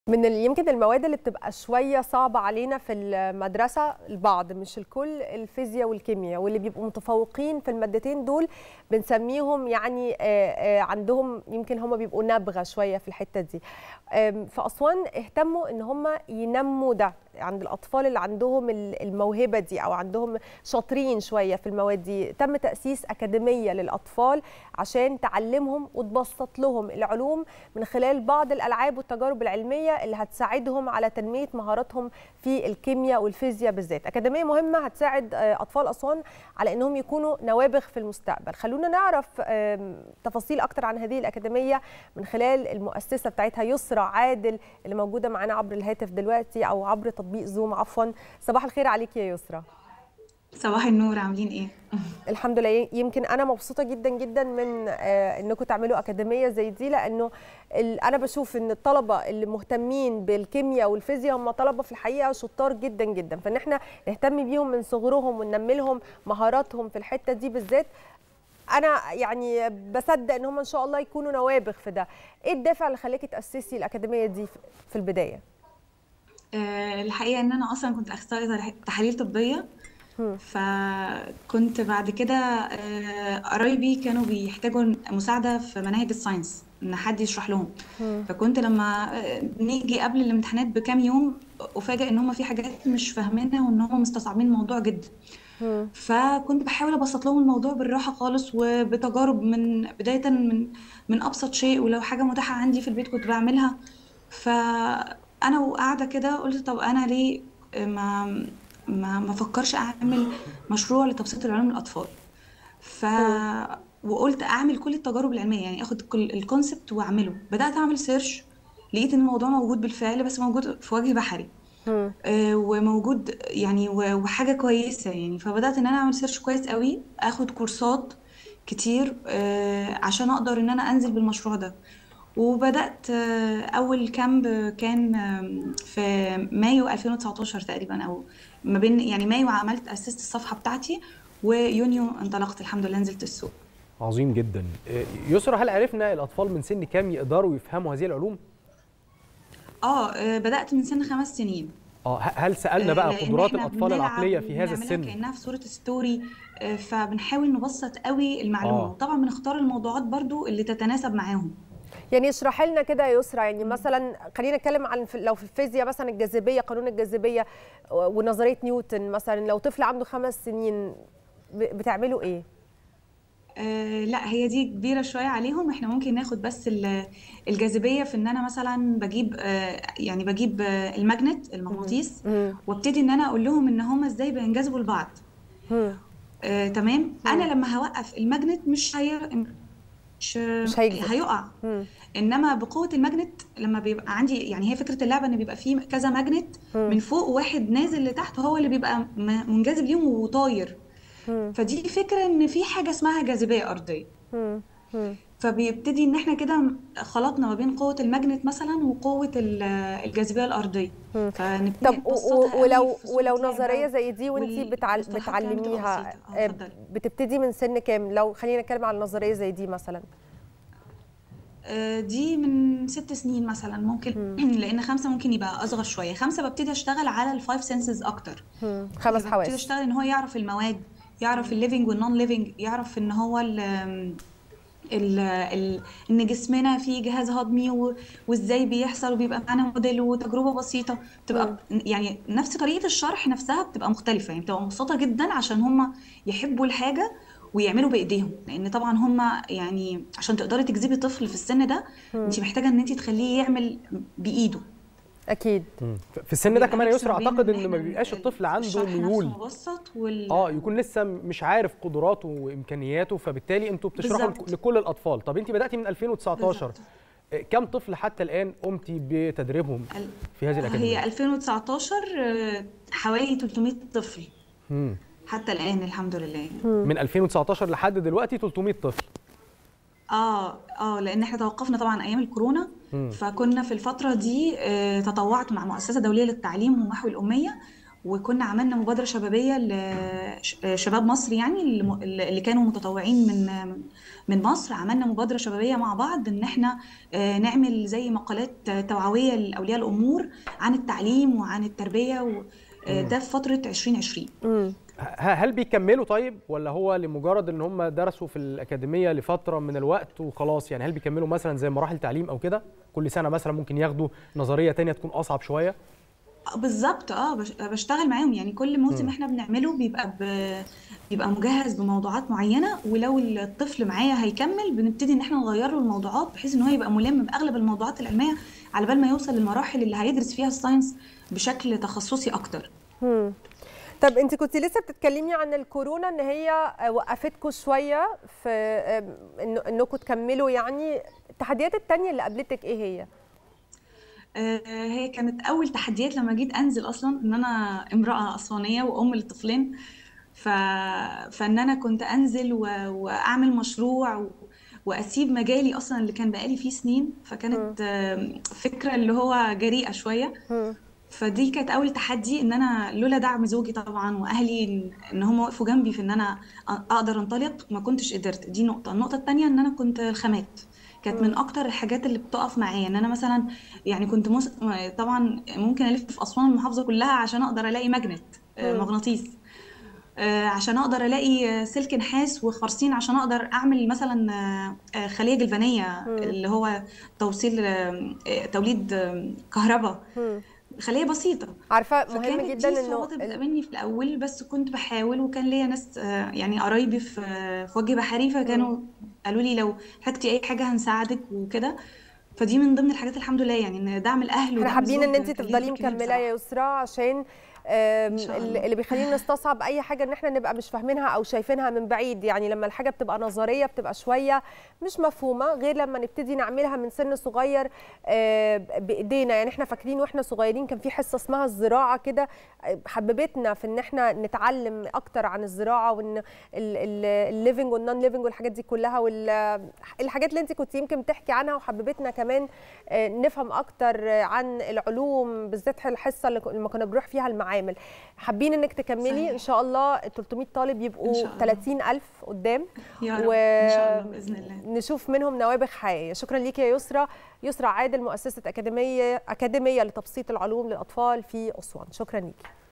من ال- يمكن المواد اللي بتبقى شويه صعبه علينا في المدرسه البعض مش الكل الفيزياء والكيمياء واللي بيبقوا متفوقين في المادتين دول بنسميهم يعني آه، آه، عندهم يمكن هم بيبقوا نابغه شويه في الحته دي آم، في اسوان اهتموا ان هم ينموا ده عند الاطفال اللي عندهم ال- الموهبه دي او عندهم شاطرين شويه في المواد دي تم تاسيس اكاديميه للاطفال عشان تعلمهم وتبسط لهم العلوم من خلال بعض الالعاب والتجارب العلميه اللي هتساعدهم على تنميه مهاراتهم في الكيمياء والفيزياء بالذات اكاديميه مهمه هتساعد آه، اطفال اسوان على انهم يكونوا نوابغ في المستقبل خلونا نعرف آم، تفاصيل اكتر عن هذه الاكاديميه من خلال المؤسسه بتاعتها يسرى عادل اللي موجوده معانا عبر الهاتف دلوقتي او عبر تطبيق زوم عفوا صباح الخير عليك يا يسرى صباح النور عاملين ايه؟ الحمد لله يمكن انا مبسوطه جدا جدا من آه، انكم تعملوا اكاديميه زي دي لانه ال- انا بشوف ان الطلبه اللي مهتمين بالكيمياء والفيزياء هم طلبه في الحقيقه شطار جدا جدا فان احنا نهتم بيهم من صغرهم وننمي لهم مهاراتهم في الحته دي بالذات انا يعني بصدق ان هم ان شاء الله يكونوا نوابغ في ده ايه الدافع اللي خلاكي تاسسي الاكاديميه دي في- في البدايه آه الحقيقة ان انا اصلا كنت اخصائي تح- تحاليل طبية مم. فكنت بعد كده آه قرايبي كانوا بيحتاجوا مساعدة في مناهج الساينس ان حد يشرح لهم مم. فكنت لما آه، نيجي قبل الامتحانات بكام يوم افاجئ ان هم في حاجات مش فاهمينها وان هم مستصعبين الموضوع جدا مم. فكنت بحاول ابسط لهم الموضوع بالراحه خالص وبتجارب من بدايه من من ابسط شيء ولو حاجه متاحه عندي في البيت كنت بعملها فانا وقاعده كده قلت طب انا ليه ما ما ما افكرش اعمل مشروع لتبسيط العلوم للاطفال ف وقلت اعمل كل التجارب العلميه يعني اخد كل الكونسبت واعمله بدات اعمل سيرش لقيت ان الموضوع موجود بالفعل بس موجود في وجه بحري مم. آه، وموجود يعني و- وحاجة كويسة يعني فبدأت ان انا اعمل سيرش كويس قوي اخد كورسات كتير آه، عشان اقدر ان انا انزل بالمشروع ده وبدأت آه، اول كامب كان آم، في مايو 2019 تقريبا او ما بين يعني مايو عملت اسست الصفحة بتاعتي ويونيو انطلقت الحمد لله نزلت السوق عظيم جدا آه، يسرا هل عرفنا الاطفال من سن كام يقدروا يفهموا هذه العلوم اه آه، بدأت من سن خمس سنين اه ه- هل سالنا آه، بقى لان قدرات احنا الاطفال بنلعب العقليه في هذا وبنعملها السن كانها في صوره ستوري آه، فبنحاول نبسط قوي المعلومه آه. وطبعا بنختار الموضوعات برضو اللي تتناسب معاهم يعني اشرح لنا كده يا يسرا يعني مثلا خلينا نتكلم عن في- لو في الفيزياء مثلا الجاذبيه قانون الجاذبيه و- ونظريه نيوتن مثلا لو طفل عنده خمس سنين ب- بتعملوا ايه؟ آه لا هي دي كبيره شويه عليهم احنا ممكن ناخد بس ال- الجاذبيه في ان انا مثلا بجيب آه يعني بجيب آه الماجنت المغناطيس مم. وابتدي ان انا اقول لهم ان هم ازاي بينجذبوا لبعض مم. آه تمام انا لما هوقف الماجنت مش هي مش مش هيجذب. هيقع مم. انما بقوه الماجنت لما بيبقى عندي يعني هي فكره اللعبه ان بيبقى فيه كذا ماجنت مم. من فوق وواحد نازل لتحت هو اللي بيبقى م- منجذب ليهم وطاير مم. فدي فكره ان في حاجه اسمها جاذبيه ارضيه مم. مم. فبيبتدي ان احنا كده خلطنا ما بين قوه الماجنت مثلا وقوه ال- الجاذبيه الارضيه مم. فنبتدي طب و- نبسطها و- قوي ولو في صورة ولو لعبة نظريه زي دي وانت بتعل... والمصطلحات كمان بتبقى بتعلميها بسيطة. اه آه، اتفضلي بتبتدي من سن كام؟ لو خلينا نتكلم عن نظريه زي دي مثلا آه، دي من ست سنين مثلا ممكن لان خمسه ممكن يبقى اصغر شويه خمسه ببتدي اشتغل على الفايف سنسز اكتر مم. خمس ببتدي حواس اشتغل ان هو يعرف المواد يعرف الليفنج والنون ليفنج يعرف ان هو ال ال ال ان جسمنا فيه جهاز هضمي و- وازاي بيحصل وبيبقى معانا موديل وتجربه بسيطه بتبقى يعني نفس طريقه الشرح نفسها بتبقى مختلفه يعني بتبقى مبسطه جدا عشان هم يحبوا الحاجه ويعملوا بايديهم لان طبعا هم يعني عشان تقدري تجذبي طفل في السن ده انت محتاجه ان انت تخليه يعمل بايده اكيد مم. ف- في السن ده كمان يا يسرا بين اعتقد ان إحنا ما بيبقاش ال- الطفل عنده الشرح نفسه ميول مبسط وال اه يكون لسه مش عارف قدراته وامكانياته فبالتالي انتوا بتشرحوا بالظبط. لك- لكل الاطفال طب انت بداتي من 2019 بالظبط. آه، كم طفل حتى الان قمتي بتدريبهم ال- في هذه الاكاديميه هي 2019 آه، حوالي 300 طفل مم. حتى الآن الحمد لله من 2019 لحد دلوقتي 300 طفل اه اه لان احنا توقفنا طبعا ايام الكورونا مم. فكنا في الفتره دي آه، تطوعت مع مؤسسه دوليه للتعليم ومحو الاميه وكنا عملنا مبادرة شبابية لشباب مصر يعني اللي م- اللي كانوا متطوعين من من مصر عملنا مبادرة شبابية مع بعض إن إحنا آه، نعمل زي مقالات توعوية لأولياء الأمور عن التعليم وعن التربية و- آه، ده في فترة 2020 مم. ه- هل بيكملوا طيب ولا هو لمجرد ان هم درسوا في الاكاديميه لفتره من الوقت وخلاص يعني هل بيكملوا مثلا زي مراحل تعليم او كده كل سنه مثلا ممكن ياخدوا نظريه تانية تكون اصعب شويه بالظبط اه بش- بشتغل معاهم يعني كل موسم احنا بنعمله بيبقى ب... بيبقى مجهز بموضوعات معينه ولو الطفل معايا هيكمل بنبتدي ان احنا نغير له الموضوعات بحيث ان هو يبقى ملم باغلب الموضوعات العلميه على بال ما يوصل للمراحل اللي هيدرس فيها الساينس بشكل تخصصي اكتر مم. طب انت كنت لسه بتتكلمي عن الكورونا ان هي وقفتكم شويه في آم، إنه- انكم تكملوا يعني التحديات التانية اللي قابلتك ايه هي؟ آه، هي كانت اول تحديات لما جيت انزل اصلا ان انا امراه اسوانيه وام لطفلين ف... فان انا كنت انزل و... واعمل مشروع و... واسيب مجالي اصلا اللي كان بقالي فيه سنين فكانت آم، فكره اللي هو جريئه شويه مم. فدي كانت اول تحدي ان انا لولا دعم زوجي طبعا واهلي ان إن هم وقفوا جنبي في ان انا أ- اقدر انطلق ما كنتش قدرت دي نقطه النقطه التانية ان انا كنت الخامات كانت من اكتر الحاجات اللي بتقف معايا ان انا مثلا يعني كنت مس... طبعا ممكن الف في اسوان المحافظه كلها عشان اقدر الاقي ماجنت آه، مم. مغناطيس آه، عشان اقدر الاقي آه، سلك نحاس وخرسين عشان اقدر اعمل مثلا آه، آه، خليه جلفانيه مم. اللي هو توصيل آه، آه، توليد آه، كهرباء مم. خليه بسيطه عارفه مهم فكانت جدا دي انه الصعوبات اللي بتقابلني في الاول بس كنت بحاول وكان ليا ناس آه، يعني قرايبي في في وجه بحري فكانوا قالوا لي لو احتجتي اي حاجه هنساعدك وكده فدي من ضمن الحاجات الحمد لله يعني ان دعم الاهل احنا ودعم حابين ان الزوج انت كان ليه تفضلي دور كبير مكمله بصراحة. يا يسرا عشان آم، إن شاء اللي الله. اللي بيخلينا نستصعب اي حاجه ان احنا نبقى مش فاهمينها او شايفينها من بعيد يعني لما الحاجه بتبقى نظريه بتبقى شويه مش مفهومه غير لما نبتدي نعملها من سن صغير آه، بايدينا يعني احنا فاكرين واحنا صغيرين كان في حصه اسمها الزراعه كده آه، حببتنا في ان احنا نتعلم اكتر عن الزراعه وان الليفنج والنون ليفنج والحاجات دي كلها والحاجات اللي انت كنت يمكن بتحكي عنها وحببتنا كمان آه، نفهم اكتر آه، عن العلوم بالذات الحصه اللي ك- لما كنا بنروح فيها المعامل حابين انك تكملي صحيح. ان شاء الله ال 300 طالب إن يبقوا شاء الله. 30000 قدام يا رب و- ان شاء الله باذن الله نشوف منهم نوابغ حقيقيه شكرا ليك يا يسرا يسرا عادل مؤسسه اكاديميه اكاديميه لتبسيط العلوم للاطفال في اسوان شكرا ليكي